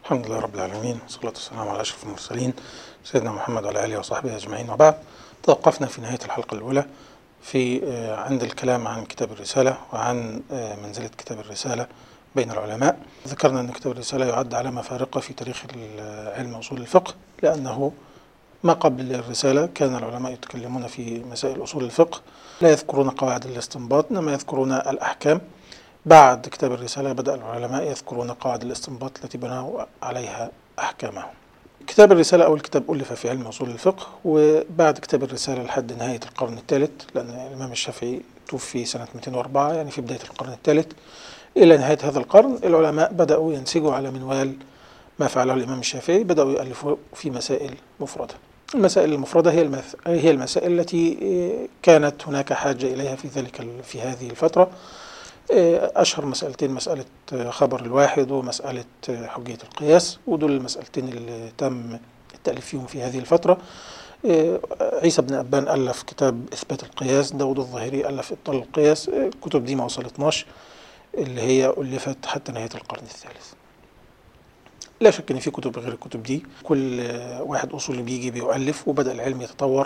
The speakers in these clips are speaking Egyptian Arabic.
الحمد لله رب العالمين والصلاة والسلام على أشرف المرسلين سيدنا محمد وعلى آله وصحبه أجمعين وبعد توقفنا في نهاية الحلقة الأولى في عند الكلام عن كتاب الرسالة وعن منزلة كتاب الرسالة بين العلماء ذكرنا أن كتاب الرسالة يعد علامة فارقة في تاريخ علم أصول الفقه لأنه ما قبل الرسالة كان العلماء يتكلمون في مسائل أصول الفقه لا يذكرون قواعد الاستنباط إنما يذكرون الأحكام بعد كتاب الرسالة بدأ العلماء يذكرون قواعد الاستنباط التي بنوا عليها أحكامهم كتاب الرسالة أول كتاب ألف في علم أصول الفقه وبعد كتاب الرسالة لحد نهاية القرن الثالث لأن الإمام الشافعي توفي سنة 204 يعني في بداية القرن الثالث إلى نهاية هذا القرن العلماء بدأوا ينسجوا على منوال ما فعله الإمام الشافعي بدأوا يؤلفوا في مسائل مفردة المسائل المفردة هي المث... هي المسائل التي كانت هناك حاجة إليها في ذلك في هذه الفترة أشهر مسألتين مسألة خبر الواحد ومسألة حجية القياس ودول المسألتين اللي تم التأليف فيهم في هذه الفترة عيسى بن أبان ألف كتاب إثبات القياس داود الظاهري ألف إبطال القياس الكتب دي ما وصلتناش اللي هي ألفت حتى نهاية القرن الثالث لا شك ان في كتب غير الكتب دي كل واحد اصولي بيجي بيؤلف وبدا العلم يتطور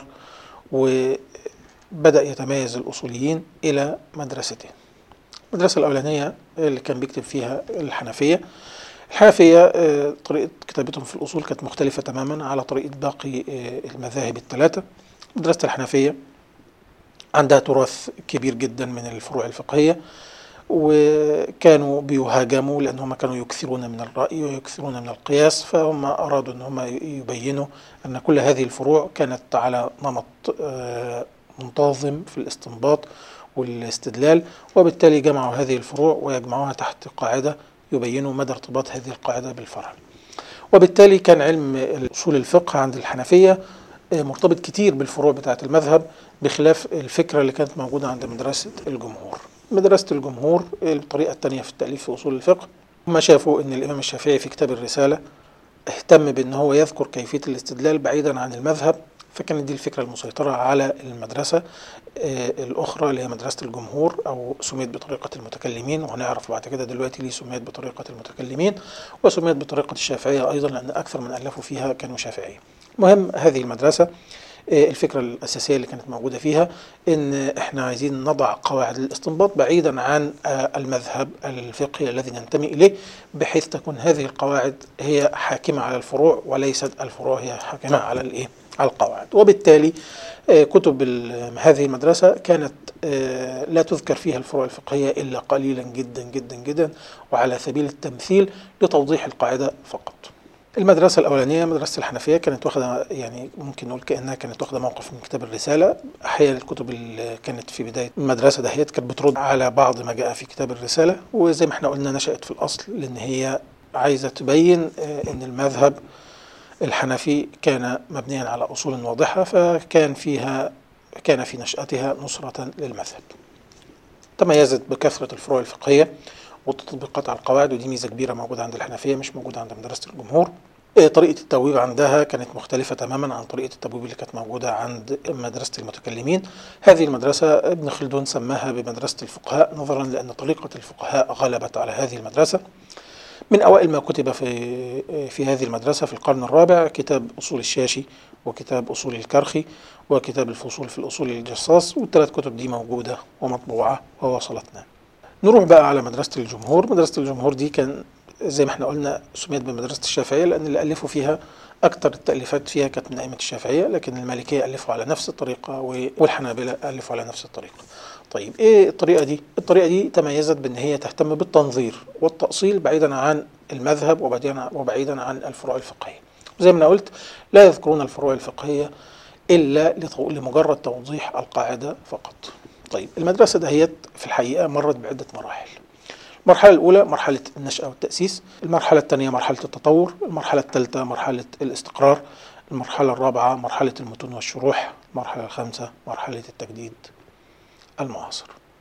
وبدا يتميز الاصوليين الى مدرستين المدرسه الاولانيه اللي كان بيكتب فيها الحنفيه الحنفيه طريقه كتابتهم في الاصول كانت مختلفه تماما على طريقه باقي المذاهب الثلاثه مدرسه الحنفيه عندها تراث كبير جدا من الفروع الفقهيه وكانوا بيهاجموا لأنهم كانوا يكثرون من الرأي ويكثرون من القياس فهم أرادوا أن هم يبينوا أن كل هذه الفروع كانت على نمط منتظم في الاستنباط والاستدلال وبالتالي جمعوا هذه الفروع ويجمعوها تحت قاعدة يبينوا مدى ارتباط هذه القاعدة بالفرع وبالتالي كان علم أصول الفقه عند الحنفية مرتبط كتير بالفروع بتاعة المذهب بخلاف الفكرة اللي كانت موجودة عند مدرسة الجمهور مدرسة الجمهور الطريقة الثانية في التأليف في أصول الفقه هم شافوا أن الإمام الشافعي في كتاب الرسالة اهتم بأن هو يذكر كيفية الاستدلال بعيدا عن المذهب فكانت دي الفكرة المسيطرة على المدرسة الأخرى اللي هي مدرسة الجمهور أو سميت بطريقة المتكلمين وهنعرف بعد كده دلوقتي ليه سميت بطريقة المتكلمين وسميت بطريقة الشافعية أيضا لأن أكثر من ألفوا فيها كانوا شافعية مهم هذه المدرسة الفكرة الأساسية اللي كانت موجودة فيها إن إحنا عايزين نضع قواعد الاستنباط بعيدا عن المذهب الفقهي الذي ننتمي إليه بحيث تكون هذه القواعد هي حاكمة على الفروع وليست الفروع هي حاكمة على الإيه؟ على القواعد وبالتالي كتب هذه المدرسة كانت لا تذكر فيها الفروع الفقهية إلا قليلا جدا جدا جدا وعلى سبيل التمثيل لتوضيح القاعدة فقط المدرسة الأولانية مدرسة الحنفية كانت واخدة يعني ممكن نقول كأنها كانت واخدة موقف من كتاب الرسالة أحيانا الكتب اللي كانت في بداية المدرسة دهيت كانت بترد على بعض ما جاء في كتاب الرسالة وزي ما احنا قلنا نشأت في الأصل لأن هي عايزة تبين أن المذهب الحنفي كان مبنيا على أصول واضحة فكان فيها كان في نشأتها نصرة للمذهب تميزت بكثرة الفروع الفقهية والتطبيقات على القواعد ودي ميزه كبيره موجوده عند الحنفيه مش موجوده عند مدرسه الجمهور طريقه التبويب عندها كانت مختلفه تماما عن طريقه التبويب اللي كانت موجوده عند مدرسه المتكلمين هذه المدرسه ابن خلدون سماها بمدرسه الفقهاء نظرا لان طريقه الفقهاء غلبت على هذه المدرسه من اوائل ما كتب في في هذه المدرسه في القرن الرابع كتاب اصول الشاشي وكتاب اصول الكرخي وكتاب الفصول في الاصول الجصاص والثلاث كتب دي موجوده ومطبوعه ووصلتنا نروح بقى على مدرسة الجمهور مدرسة الجمهور دي كان زي ما احنا قلنا سميت بمدرسة الشافعية لأن اللي ألفوا فيها أكثر التأليفات فيها كانت من أئمة الشافعية لكن المالكية ألفوا على نفس الطريقة والحنابلة ألفوا على نفس الطريقة طيب إيه الطريقة دي؟ الطريقة دي تميزت بأن هي تهتم بالتنظير والتأصيل بعيدا عن المذهب وبعيدا وبعيدا عن الفروع الفقهية زي ما أنا قلت لا يذكرون الفروع الفقهية إلا لمجرد توضيح القاعدة فقط طيب المدرسة دهيت في الحقيقة مرت بعدة مراحل المرحلة الأولى مرحلة النشأة والتأسيس المرحلة الثانية مرحلة التطور المرحلة الثالثة مرحلة الاستقرار المرحلة الرابعة مرحلة المتون والشروح المرحلة الخامسة مرحلة التجديد المعاصر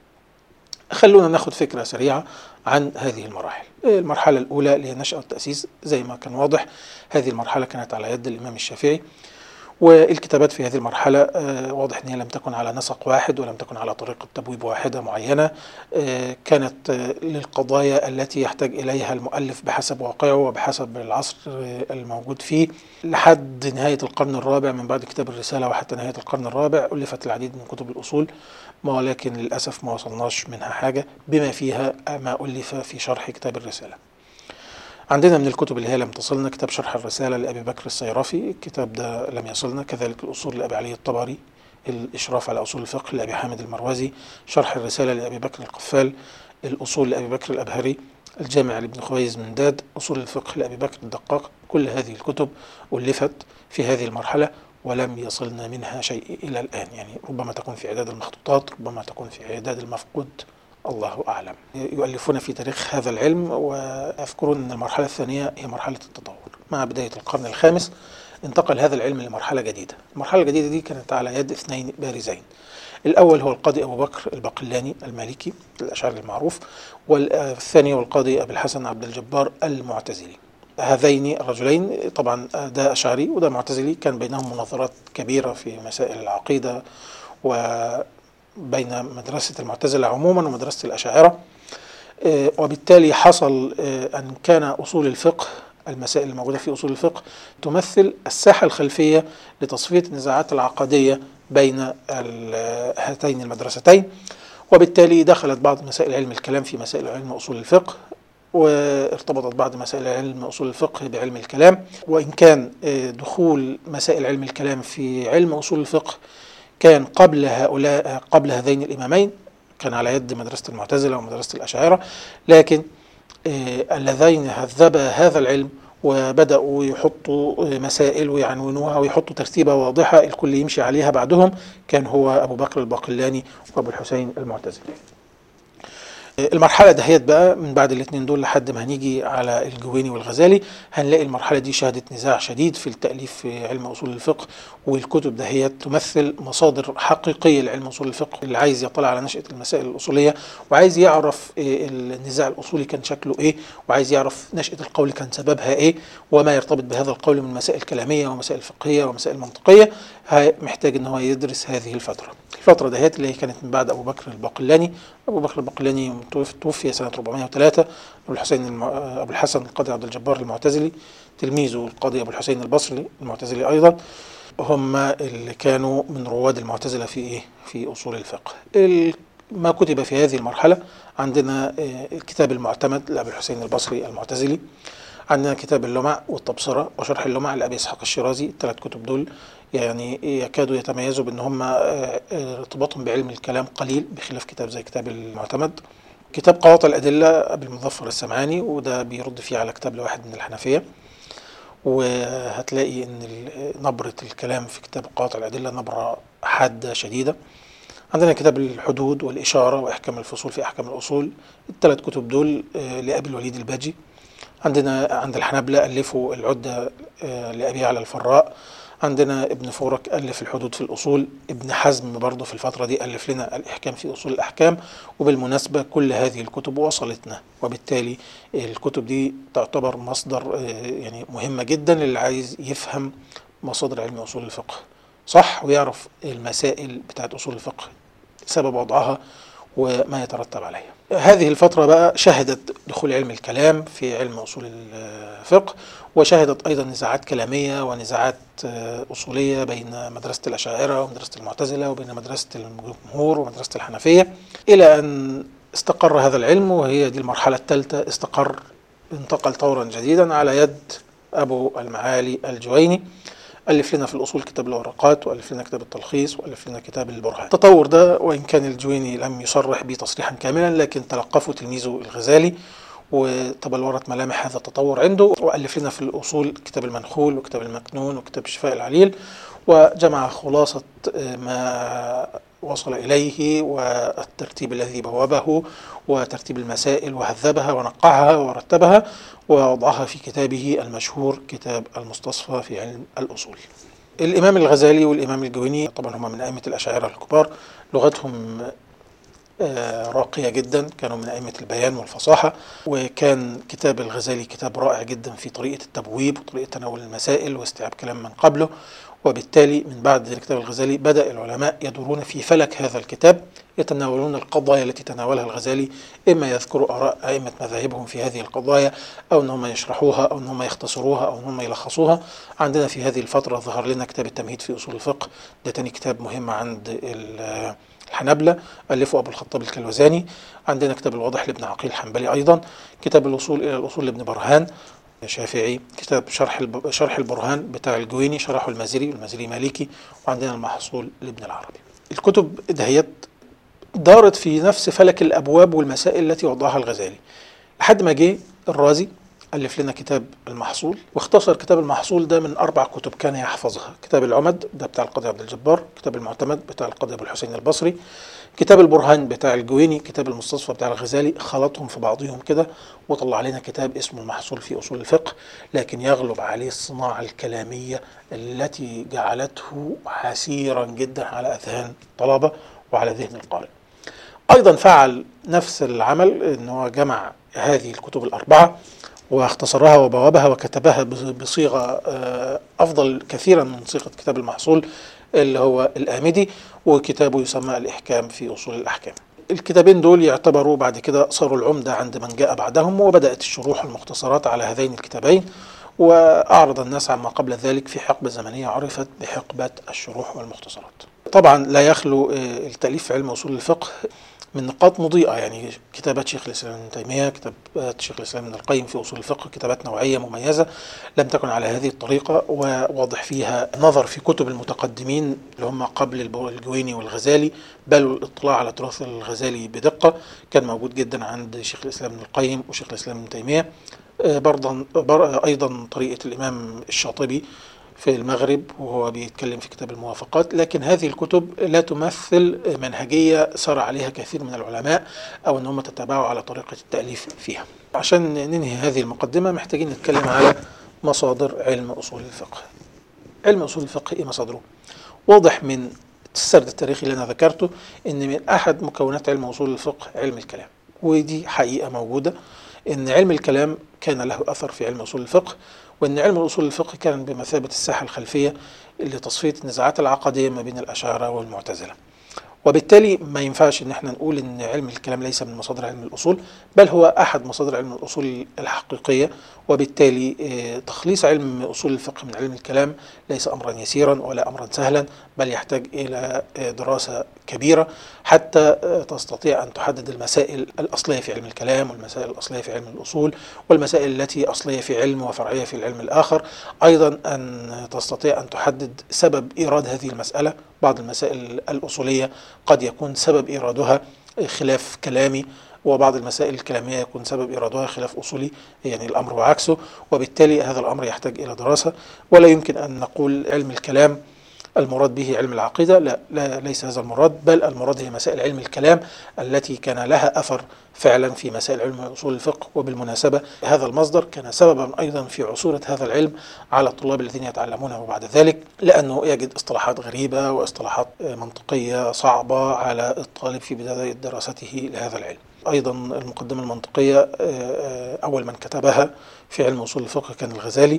خلونا ناخد فكرة سريعة عن هذه المراحل المرحلة الأولى اللي هي النشأة والتأسيس زي ما كان واضح هذه المرحلة كانت على يد الإمام الشافعي والكتابات في هذه المرحلة آه، واضح أنها لم تكن على نسق واحد ولم تكن على طريقة تبويب واحدة معينة آه، كانت آه، للقضايا التي يحتاج إليها المؤلف بحسب واقعه وبحسب العصر الموجود فيه لحد نهاية القرن الرابع من بعد كتاب الرسالة وحتى نهاية القرن الرابع ألفت العديد من كتب الأصول ولكن للأسف ما وصلناش منها حاجة بما فيها ما ألف في شرح كتاب الرسالة عندنا من الكتب اللي هي لم تصلنا كتاب شرح الرسالة لأبي بكر السيرافي الكتاب ده لم يصلنا كذلك الأصول لأبي علي الطبري الإشراف على أصول الفقه لأبي حامد المروزي شرح الرسالة لأبي بكر القفال الأصول لأبي بكر الأبهري الجامع لابن خويز من داد أصول الفقه لأبي بكر الدقاق كل هذه الكتب ألفت في هذه المرحلة ولم يصلنا منها شيء إلى الآن يعني ربما تكون في إعداد المخطوطات ربما تكون في إعداد المفقود الله أعلم يؤلفون في تاريخ هذا العلم ويذكرون أن المرحلة الثانية هي مرحلة التطور مع بداية القرن الخامس انتقل هذا العلم لمرحلة جديدة المرحلة الجديدة دي كانت على يد اثنين بارزين الأول هو القاضي أبو بكر الباقلاني المالكي الأشعري المعروف والثاني هو القاضي أبو الحسن عبد الجبار المعتزلي هذين الرجلين طبعا ده أشعري وده معتزلي كان بينهم مناظرات كبيرة في مسائل العقيدة و بين مدرسة المعتزلة عموما ومدرسة الأشاعرة آه، وبالتالي حصل آه، أن كان أصول الفقه المسائل الموجودة في أصول الفقه تمثل الساحة الخلفية لتصفية النزاعات العقدية بين هاتين المدرستين وبالتالي دخلت بعض مسائل علم الكلام في مسائل علم أصول الفقه وارتبطت بعض مسائل علم أصول الفقه بعلم الكلام وإن كان آه، دخول مسائل علم الكلام في علم أصول الفقه كان قبل هؤلاء قبل هذين الإمامين كان على يد مدرسة المعتزلة ومدرسة الأشاعرة لكن آه، اللذين هذبا هذا العلم وبدأوا يحطوا مسائل ويعنونوها ويحطوا ترتيبة واضحة الكل يمشي عليها بعدهم كان هو أبو بكر الباقلاني وأبو الحسين المعتزلي المرحله دهيت بقى من بعد الاثنين دول لحد ما هنيجي على الجويني والغزالي هنلاقي المرحله دي شهدت نزاع شديد في التاليف في علم اصول الفقه والكتب دهيت تمثل مصادر حقيقيه لعلم اصول الفقه اللي عايز يطلع على نشاه المسائل الاصوليه وعايز يعرف النزاع الاصولي كان شكله ايه وعايز يعرف نشاه القول كان سببها ايه وما يرتبط بهذا القول من مسائل كلاميه ومسائل فقهيه ومسائل منطقيه محتاج ان هو يدرس هذه الفتره الفتره دهيت اللي هي كانت من بعد ابو بكر الباقلاني ابو بكر الباقلاني توفي سنة 403 أبو الحسين أبو الحسن القاضي عبد الجبار المعتزلي تلميذه القاضي أبو الحسين البصري المعتزلي أيضا هم اللي كانوا من رواد المعتزلة في إيه؟ في أصول الفقه ما كتب في هذه المرحلة عندنا آه، الكتاب المعتمد لأبي الحسين البصري المعتزلي عندنا كتاب اللمع والتبصرة وشرح اللمع لأبي إسحاق الشيرازي الثلاث كتب دول يعني يكادوا يتميزوا بأن هم آه، آه، ارتباطهم بعلم الكلام قليل بخلاف كتاب زي كتاب المعتمد كتاب قواطع الأدلة أبي المظفر السمعاني وده بيرد فيه على كتاب لواحد من الحنفية وهتلاقي ان نبرة الكلام في كتاب قواطع الأدلة نبرة حادة شديدة عندنا كتاب الحدود والإشارة وإحكام الفصول في أحكام الأصول الثلاث كتب دول آه، لأبي الوليد الباجي عندنا عند الحنابلة ألفوا العدة آه، لأبي على الفراء عندنا ابن فورك ألف الحدود في الأصول ابن حزم برضه في الفترة دي ألف لنا الإحكام في أصول الأحكام وبالمناسبة كل هذه الكتب وصلتنا وبالتالي الكتب دي تعتبر مصدر آه، يعني مهمة جدا للي عايز يفهم مصادر علم أصول الفقه صح ويعرف المسائل بتاعت أصول الفقه سبب وضعها وما يترتب عليها هذه الفترة بقى شهدت دخول علم الكلام في علم أصول الفقه وشهدت أيضا نزاعات كلامية ونزاعات أصولية بين مدرسة الأشاعرة ومدرسة المعتزلة وبين مدرسة الجمهور ومدرسة الحنفية إلى أن استقر هذا العلم وهي دي المرحلة الثالثة استقر انتقل طورا جديدا على يد أبو المعالي الجويني ألف لنا في الأصول كتاب الورقات وألف لنا كتاب التلخيص وألف لنا كتاب البرهان التطور ده وإن كان الجويني لم يصرح به تصريحا كاملا لكن تلقفه تلميذه الغزالي وتبلورت ملامح هذا التطور عنده وألف لنا في الأصول كتاب المنخول وكتاب المكنون وكتاب شفاء العليل وجمع خلاصة ما وصل إليه والترتيب الذي بوابه وترتيب المسائل وهذبها ونقعها ورتبها ووضعها في كتابه المشهور كتاب المستصفى في علم الأصول الإمام الغزالي والإمام الجويني طبعا هما من أئمة الأشاعرة الكبار لغتهم آه، راقية جدا كانوا من أئمة البيان والفصاحة وكان كتاب الغزالي كتاب رائع جدا في طريقة التبويب وطريقة تناول المسائل واستيعاب كلام من قبله وبالتالي من بعد كتاب الغزالي بدأ العلماء يدورون في فلك هذا الكتاب يتناولون القضايا التي تناولها الغزالي إما يذكروا آراء أئمة مذاهبهم في هذه القضايا أو أن هم يشرحوها أو أن هم يختصروها أو أن هم يلخصوها عندنا في هذه الفترة ظهر لنا كتاب التمهيد في أصول الفقه ده تاني كتاب مهم عند الحنابلة ألفه أبو الخطاب الكلوزاني عندنا كتاب الواضح لابن عقيل الحنبلي أيضا كتاب الوصول إلى الأصول لابن برهان شافعي كتاب شرح شرح البرهان بتاع الجويني شرحه المازري والمازري مالكي وعندنا المحصول لابن العربي الكتب دهيت دارت في نفس فلك الابواب والمسائل التي وضعها الغزالي لحد ما جه الرازي ألف لنا كتاب المحصول واختصر كتاب المحصول ده من أربع كتب كان يحفظها كتاب العمد ده بتاع القاضي عبد الجبار كتاب المعتمد بتاع القاضي أبو الحسين البصري كتاب البرهان بتاع الجويني كتاب المستصفى بتاع الغزالي خلطهم في بعضهم كده وطلع لنا كتاب اسمه المحصول في أصول الفقه لكن يغلب عليه الصناعة الكلامية التي جعلته حسيرا جدا على أذهان الطلبة وعلى ذهن القارئ أيضا فعل نفس العمل أنه جمع هذه الكتب الأربعة واختصرها وبوابها وكتبها بصيغة آه، أفضل كثيرا من صيغة كتاب المحصول اللي هو الآمدي وكتابه يسمى الإحكام في أصول الأحكام الكتابين دول يعتبروا بعد كده صاروا العمدة عند من جاء بعدهم وبدأت الشروح المختصرات على هذين الكتابين وأعرض الناس عما قبل ذلك في حقبة زمنية عرفت بحقبة الشروح والمختصرات طبعا لا يخلو آه، التأليف في علم أصول الفقه من نقاط مضيئة يعني كتابات شيخ الإسلام ابن تيمية كتابات شيخ الإسلام ابن القيم في أصول الفقه كتابات نوعية مميزة لم تكن على هذه الطريقة وواضح فيها نظر في كتب المتقدمين اللي هم قبل الجويني والغزالي بل الاطلاع على تراث الغزالي بدقة كان موجود جدا عند شيخ الإسلام ابن القيم وشيخ الإسلام ابن تيمية آه، برضا أيضا طريقة الإمام الشاطبي في المغرب وهو بيتكلم في كتاب الموافقات لكن هذه الكتب لا تمثل منهجية سار عليها كثير من العلماء أو أن هم تتبعوا على طريقة التأليف فيها عشان ننهي هذه المقدمة محتاجين نتكلم على مصادر علم أصول الفقه علم أصول الفقه إيه مصادره؟ واضح من السرد التاريخي اللي أنا ذكرته أن من أحد مكونات علم أصول الفقه علم الكلام ودي حقيقة موجودة أن علم الكلام كان له أثر في علم أصول الفقه وأن علم الأصول الفقه كان بمثابة الساحة الخلفية لتصفية النزاعات العقدية ما بين الأشاعرة والمعتزلة وبالتالي ما ينفعش ان احنا نقول ان علم الكلام ليس من مصادر علم الاصول بل هو احد مصادر علم الاصول الحقيقيه وبالتالي آه، تخليص علم اصول الفقه من علم الكلام ليس امرا يسيرا ولا امرا سهلا بل يحتاج الى آه، دراسه كبيره حتى آه، تستطيع ان تحدد المسائل الاصليه في علم الكلام والمسائل الاصليه في علم الاصول والمسائل التي اصليه في علم وفرعيه في العلم الاخر ايضا ان تستطيع ان تحدد سبب ايراد هذه المساله بعض المسائل الاصوليه قد يكون سبب ايرادها خلاف كلامي وبعض المسائل الكلامية يكون سبب إيرادها خلاف أصولي يعني الأمر وعكسه وبالتالي هذا الأمر يحتاج إلى دراسة ولا يمكن أن نقول علم الكلام المراد به علم العقيدة لا, لا ليس هذا المراد بل المراد هي مسائل علم الكلام التي كان لها أثر فعلا في مسائل علم أصول الفقه وبالمناسبة هذا المصدر كان سببا أيضا في عصورة هذا العلم على الطلاب الذين يتعلمونه بعد ذلك لأنه يجد اصطلاحات غريبة واصطلاحات منطقية صعبة على الطالب في بداية دراسته لهذا العلم أيضا المقدمة المنطقية آه، آه، أول من كتبها في علم أصول الفقه كان الغزالي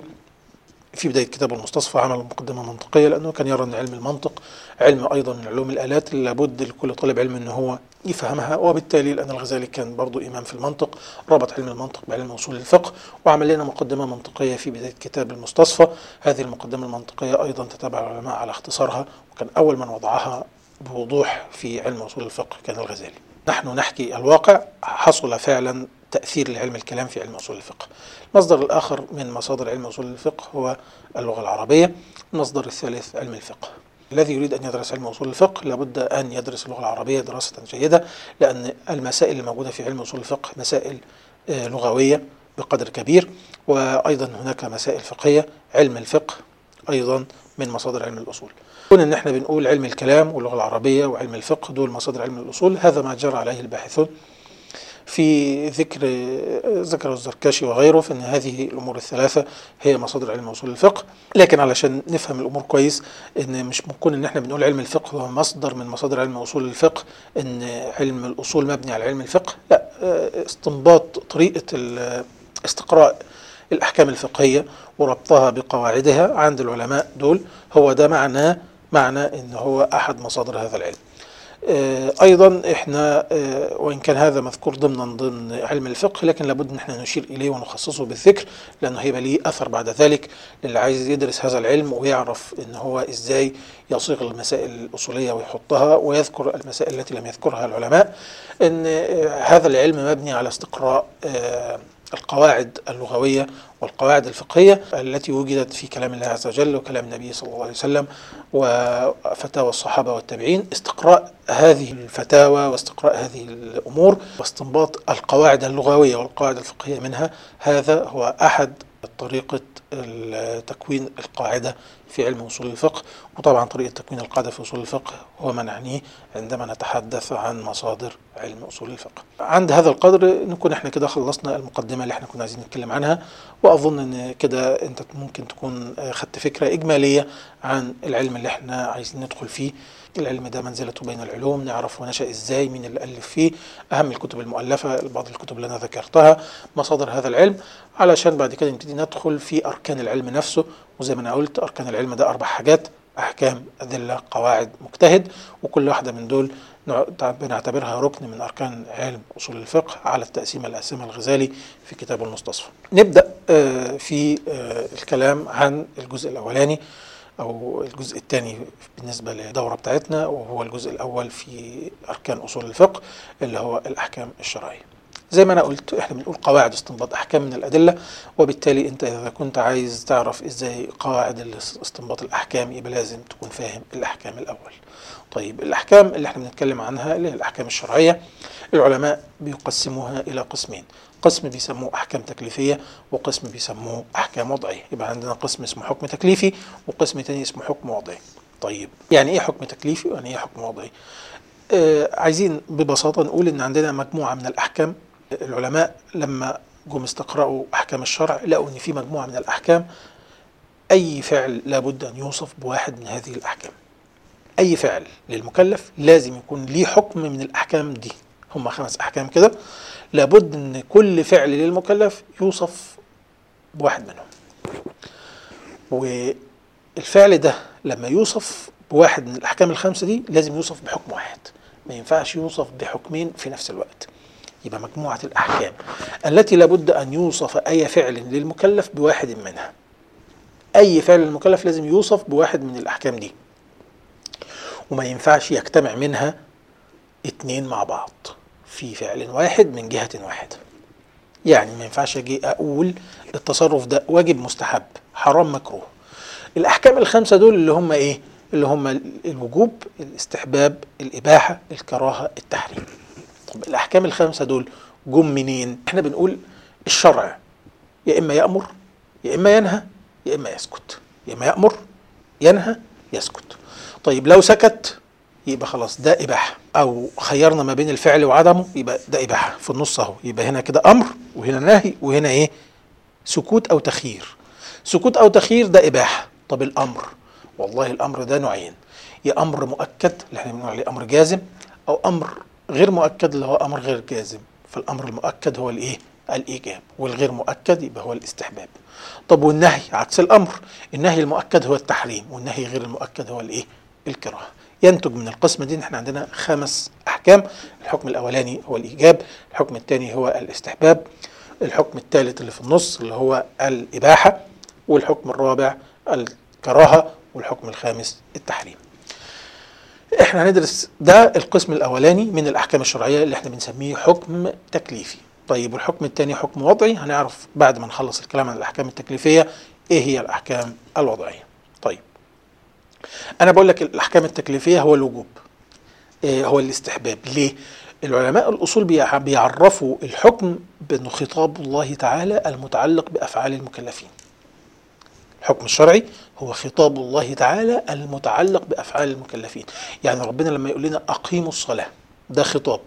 في بداية كتابه المستصفى عمل مقدمة منطقية لأنه كان يرى أن علم المنطق علم أيضا من علوم الآلات اللي لابد لكل طالب علم أنه هو يفهمها وبالتالي لأن الغزالي كان برضو إمام في المنطق ربط علم المنطق بعلم أصول الفقه وعمل لنا مقدمة منطقية في بداية كتاب المستصفى هذه المقدمة المنطقية أيضا تتابع العلماء على اختصارها وكان أول من وضعها بوضوح في علم أصول الفقه كان الغزالي نحن نحكي الواقع حصل فعلا تأثير لعلم الكلام في علم أصول الفقه المصدر الآخر من مصادر علم أصول الفقه هو اللغة العربية المصدر الثالث علم الفقه الذي يريد أن يدرس علم أصول الفقه لابد أن يدرس اللغة العربية دراسة جيدة لأن المسائل الموجودة في علم أصول الفقه مسائل آه، لغوية بقدر كبير وأيضا هناك مسائل فقهية علم الفقه أيضا من مصادر علم الأصول كون ان احنا بنقول علم الكلام واللغه العربيه وعلم الفقه دول مصادر علم الاصول هذا ما جرى عليه الباحثون في ذكر ذكر الزركشي وغيره في ان هذه الامور الثلاثه هي مصادر علم اصول الفقه لكن علشان نفهم الامور كويس ان مش ممكن ان احنا بنقول علم الفقه هو مصدر من مصادر علم اصول الفقه ان علم الاصول مبني على علم الفقه لا استنباط طريقه استقراء الاحكام الفقهيه وربطها بقواعدها عند العلماء دول هو ده معناه معنى ان هو احد مصادر هذا العلم آه، ايضا احنا آه، وان كان هذا مذكور ضمن ضمن علم الفقه لكن لابد ان احنا نشير اليه ونخصصه بالذكر لانه هيبقى ليه اثر بعد ذلك للي عايز يدرس هذا العلم ويعرف ان هو ازاي يصيغ المسائل الاصوليه ويحطها ويذكر المسائل التي لم يذكرها العلماء ان آه، هذا العلم مبني على استقراء القواعد اللغوية والقواعد الفقهية التي وجدت في كلام الله عز وجل وكلام النبي صلى الله عليه وسلم وفتاوى الصحابة والتابعين استقراء هذه الفتاوى واستقراء هذه الأمور واستنباط القواعد اللغوية والقواعد الفقهية منها هذا هو أحد طريقة تكوين القاعدة في علم أصول الفقه وطبعا طريقة تكوين القاعدة في أصول الفقه هو ما نعنيه عندما نتحدث عن مصادر علم أصول الفقه عند هذا القدر نكون احنا كده خلصنا المقدمة اللي احنا كنا عايزين نتكلم عنها وأظن أن كده أنت ممكن تكون خدت فكرة إجمالية عن العلم اللي احنا عايزين ندخل فيه العلم ده منزلته بين العلوم نعرف هو نشأ ازاي مين اللي ألف فيه أهم الكتب المؤلفة بعض الكتب اللي أنا ذكرتها مصادر هذا العلم علشان بعد كده نبتدي ندخل في أركان العلم نفسه وزي ما أنا قلت أركان العلم ده أربع حاجات أحكام أدلة قواعد مجتهد وكل واحدة من دول بنعتبرها ركن من أركان علم أصول الفقه على التقسيم الأسمى الغزالي في كتاب المستصفى نبدأ آه، في آه، الكلام عن الجزء الأولاني أو الجزء الثاني بالنسبة للدورة بتاعتنا وهو الجزء الأول في أركان أصول الفقه اللي هو الأحكام الشرعية زي ما أنا قلت إحنا بنقول قواعد استنباط أحكام من الأدلة وبالتالي أنت إذا كنت عايز تعرف إزاي قواعد استنباط الأحكام يبقى لازم تكون فاهم الأحكام الأول طيب الأحكام اللي إحنا بنتكلم عنها اللي هي الأحكام الشرعية العلماء بيقسموها إلى قسمين قسم بيسموه أحكام تكليفية وقسم بيسموه أحكام وضعية يبقى عندنا قسم اسمه حكم تكليفي وقسم تاني اسمه حكم وضعي طيب يعني إيه حكم تكليفي ويعني إيه حكم وضعي آه عايزين ببساطة نقول إن عندنا مجموعة من الأحكام العلماء لما جم استقرأوا أحكام الشرع لقوا إن في مجموعة من الأحكام أي فعل لابد أن يوصف بواحد من هذه الأحكام أي فعل للمكلف لازم يكون ليه حكم من الأحكام دي هم خمس أحكام كده لابد ان كل فعل للمكلف يوصف بواحد منهم والفعل ده لما يوصف بواحد من الاحكام الخمسه دي لازم يوصف بحكم واحد ما ينفعش يوصف بحكمين في نفس الوقت يبقى مجموعه الاحكام التي لابد ان يوصف اي فعل للمكلف بواحد منها اي فعل للمكلف لازم يوصف بواحد من الاحكام دي وما ينفعش يجتمع منها اتنين مع بعض في فعل واحد من جهة واحدة يعني ما ينفعش اجي اقول التصرف ده واجب مستحب حرام مكروه الاحكام الخمسه دول اللي هم ايه اللي هم الوجوب الاستحباب الاباحه الكراهه التحريم طب الاحكام الخمسه دول جم منين احنا بنقول الشرع يا اما يامر يا اما ينهى يا اما يسكت يا اما يامر ينهى يسكت طيب لو سكت يبقى خلاص ده إباحة أو خيرنا ما بين الفعل وعدمه يبقى ده إباحة في النص أهو يبقى هنا كده أمر وهنا نهي وهنا إيه سكوت أو تخيير سكوت أو تخيير ده إباحة طب الأمر والله الأمر ده نوعين يا أمر مؤكد اللي احنا بنقول عليه أمر جازم أو أمر غير مؤكد اللي هو أمر غير جازم فالأمر المؤكد هو الإيه الإيجاب والغير مؤكد يبقى هو الاستحباب طب والنهي عكس الأمر النهي المؤكد هو التحريم والنهي غير المؤكد هو الإيه الكراهة ينتج من القسمة دي ان احنا عندنا خمس احكام الحكم الاولاني هو الايجاب الحكم الثاني هو الاستحباب الحكم الثالث اللي في النص اللي هو الاباحة والحكم الرابع الكراهة والحكم الخامس التحريم احنا هندرس ده القسم الاولاني من الاحكام الشرعية اللي احنا بنسميه حكم تكليفي طيب والحكم الثاني حكم وضعي هنعرف بعد ما نخلص الكلام عن الاحكام التكليفية ايه هي الاحكام الوضعية طيب انا بقول لك الاحكام التكليفيه هو الوجوب إيه هو الاستحباب ليه العلماء الاصول بيعرفوا الحكم بانه خطاب الله تعالى المتعلق بافعال المكلفين الحكم الشرعي هو خطاب الله تعالى المتعلق بافعال المكلفين يعني ربنا لما يقول لنا اقيموا الصلاه ده خطاب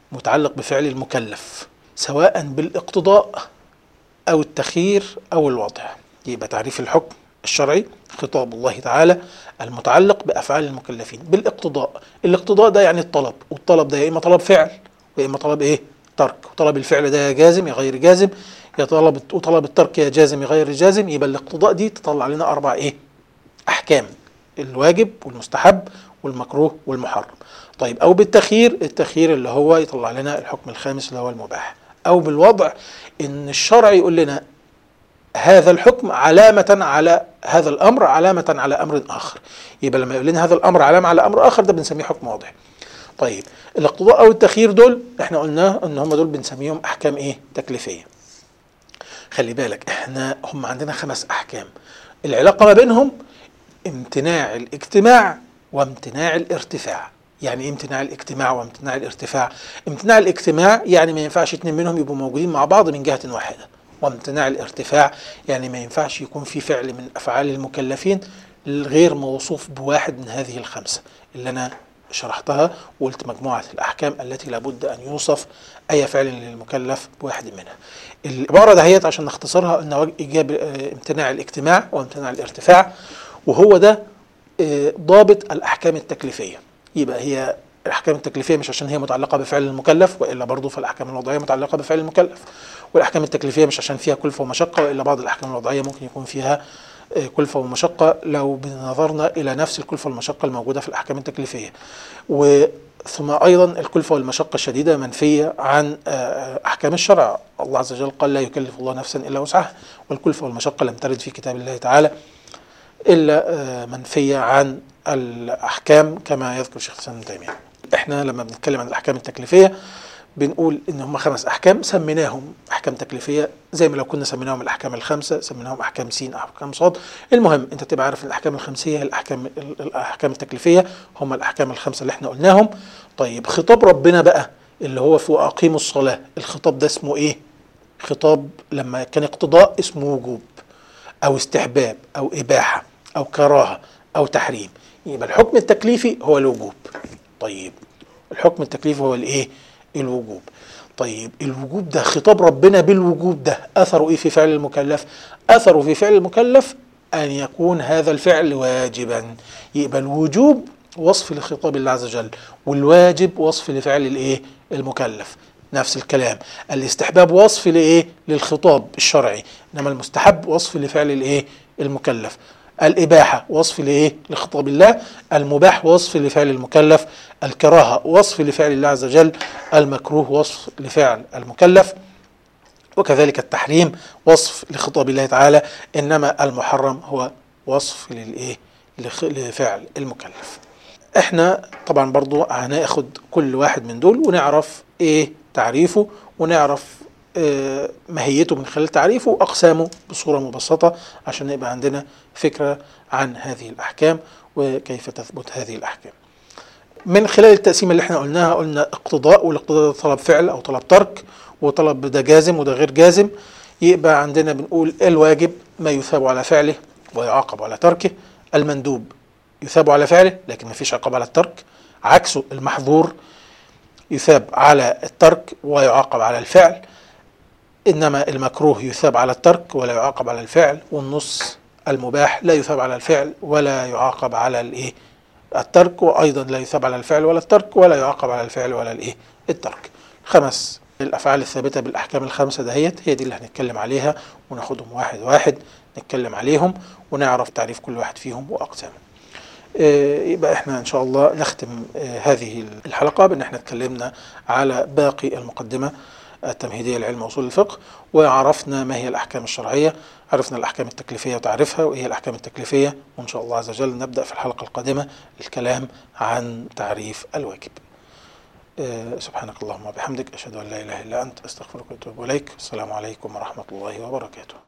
متعلق بفعل المكلف سواء بالاقتضاء أو التخيير أو الوضع يبقى تعريف الحكم الشرعي خطاب الله تعالى المتعلق بأفعال المكلفين بالاقتضاء الاقتضاء ده يعني الطلب والطلب ده يا إما طلب فعل ويا إما طلب إيه ترك وطلب الفعل ده يا جازم يا غير جازم يا طلب وطلب الترك يا جازم يا غير جازم يبقى الاقتضاء دي تطلع لنا أربع إيه أحكام الواجب والمستحب والمكروه والمحرم طيب أو بالتخيير التخيير اللي هو يطلع لنا الحكم الخامس اللي هو المباح أو بالوضع إن الشرع يقول لنا هذا الحكم علامة على هذا الأمر علامة على أمر آخر يبقى لما يقول لنا هذا الأمر علامة على أمر آخر ده بنسميه حكم واضح طيب الاقتضاء أو التخيير دول احنا قلنا ان هم دول بنسميهم أحكام إيه تكليفية خلي بالك احنا هم عندنا خمس أحكام العلاقة ما بينهم امتناع الاجتماع وامتناع الارتفاع يعني ايه امتناع الاجتماع وامتناع الارتفاع امتناع الاجتماع يعني ما ينفعش اتنين منهم يبقوا موجودين مع بعض من جهة واحدة وامتناع الارتفاع يعني ما ينفعش يكون في فعل من افعال المكلفين غير موصوف بواحد من هذه الخمسه اللي انا شرحتها وقلت مجموعه الاحكام التي لابد ان يوصف اي فعل للمكلف بواحد منها. العباره دهيت عشان نختصرها قلنا ايجاب امتناع الاجتماع وامتناع الارتفاع وهو ده ضابط الاحكام التكليفيه. يبقى هي الاحكام التكليفيه مش عشان هي متعلقه بفعل المكلف والا برضه فالاحكام الوضعيه متعلقه بفعل المكلف والاحكام التكليفيه مش عشان فيها كلفه ومشقه والا بعض الاحكام الوضعيه ممكن يكون فيها كلفه ومشقه لو بنظرنا الى نفس الكلفه والمشقه الموجوده في الاحكام التكليفيه و ثم ايضا الكلفه والمشقه الشديده منفيه عن احكام الشرع الله عز وجل قال لا يكلف الله نفسا الا وسعها والكلفه والمشقه لم ترد في كتاب الله تعالى الا منفيه عن الاحكام كما يذكر الشيخ الاسلام ابن تيميه احنا لما بنتكلم عن الاحكام التكليفيه بنقول ان هم خمس احكام سميناهم احكام تكليفيه زي ما لو كنا سميناهم الاحكام الخمسه سميناهم احكام سين احكام صاد المهم انت تبقى عارف الاحكام الخمسيه هي الاحكام الاحكام التكليفيه هم الاحكام الخمسه اللي احنا قلناهم طيب خطاب ربنا بقى اللي هو في اقيموا الصلاه الخطاب ده اسمه ايه خطاب لما كان اقتضاء اسمه وجوب او استحباب او اباحه او كراهه او تحريم يبقى الحكم التكليفي هو الوجوب طيب الحكم التكليفي هو الايه الوجوب طيب الوجوب ده خطاب ربنا بالوجوب ده اثره ايه في فعل المكلف اثره في فعل المكلف ان يكون هذا الفعل واجبا يبقى الوجوب وصف لخطاب الله عز وجل والواجب وصف لفعل الايه المكلف نفس الكلام الاستحباب وصف لايه للخطاب الشرعي انما المستحب وصف لفعل الايه المكلف الإباحة وصف لإيه؟ لخطاب الله المباح وصف لفعل المكلف الكراهة وصف لفعل الله عز وجل المكروه وصف لفعل المكلف وكذلك التحريم وصف لخطاب الله تعالى إنما المحرم هو وصف للإيه؟ لفعل المكلف احنا طبعا برضو هناخد كل واحد من دول ونعرف ايه تعريفه ونعرف ماهيته من خلال تعريفه وأقسامه بصورة مبسطة عشان يبقى عندنا فكرة عن هذه الأحكام وكيف تثبت هذه الأحكام من خلال التقسيمة اللي احنا قلناها قلنا اقتضاء والاقتضاء ده طلب فعل أو طلب ترك وطلب ده جازم وده غير جازم يبقى عندنا بنقول الواجب ما يثاب على فعله ويعاقب على تركه المندوب يثاب على فعله لكن ما فيش عقاب على الترك عكسه المحظور يثاب على الترك ويعاقب على الفعل انما المكروه يثاب على الترك ولا يعاقب على الفعل والنص المباح لا يثاب على الفعل ولا يعاقب على الايه الترك وايضا لا يثاب على الفعل ولا الترك ولا يعاقب على الفعل ولا الايه الترك خمس الافعال الثابته بالاحكام الخمسه دهيت هي دي اللي هنتكلم عليها وناخدهم واحد واحد نتكلم عليهم ونعرف تعريف كل واحد فيهم واقسامه يبقى احنا ان شاء الله نختم هذه الحلقه بان احنا اتكلمنا على باقي المقدمه التمهيدية لعلم أصول الفقه وعرفنا ما هي الأحكام الشرعية عرفنا الأحكام التكليفية وتعرفها وإيه الأحكام التكليفية وإن شاء الله عز وجل نبدأ في الحلقة القادمة الكلام عن تعريف الواجب أه سبحانك اللهم وبحمدك أشهد أن لا إله إلا أنت أستغفرك وأتوب إليك السلام عليكم ورحمة الله وبركاته